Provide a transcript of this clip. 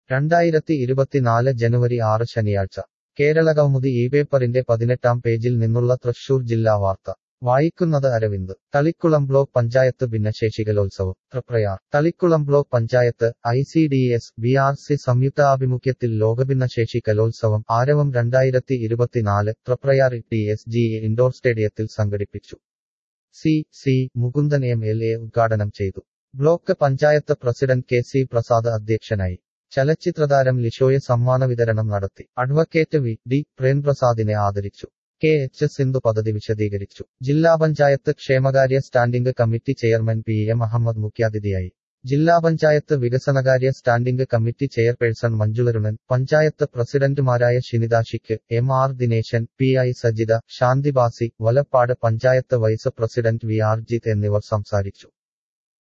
രണ്ടായിരത്തി ഇരുപത്തിനാല് ജനുവരി ആറ് ശനിയാഴ്ച കേരളകൗമുദി ഈ പേപ്പറിന്റെ പതിനെട്ടാം പേജിൽ നിന്നുള്ള തൃശൂർ ജില്ലാ വാർത്ത വായിക്കുന്നത് അരവിന്ദ് തളിക്കുളം ബ്ലോക്ക് പഞ്ചായത്ത് ഭിന്നശേഷികലോത്സവം Triprayar Thalikulam block panchayat I C D S B R C സംയുക്താഭിമുഖ്യത്തിൽ ലോകഭിന്നശേഷി കലോത്സവം ആരവം രണ്ടായിരത്തി ഇരുപത്തിനാല് Triprayar T S G indoor സ്റ്റേഡിയത്തിൽ സംഘടിപ്പിച്ചു C C Mukundan M L A ഉദ്ഘാടനം ചെയ്തു block panchayat president K C Prasad അധ്യക്ഷനായി ചലച്ചിത്രതാരം ലിഷോയെ സമ്മാന വിതരണം നടത്തി അഡ്വക്കേറ്റ് വി ഡി പ്രേംപ്രസാദിനെ ആദരിച്ചു കെ എച്ച് സിന്ധു പദ്ധതി വിശദീകരിച്ചു ജില്ലാ പഞ്ചായത്ത് ക്ഷേമകാര്യ standing committee chairman P M Ahammed മുഖ്യാതിഥിയായി ജില്ലാ പഞ്ചായത്ത് വികസനകാര്യ standing committee chairperson Manjularunan panchayat പ്രസിഡന്റുമാരായ ഷിനിദാഷിക്ക് M R Dineshan P I Sajitha ശാന്തിബാസി Valappad panchayat vice president V R Jith എന്നിവർ സംസാരിച്ചു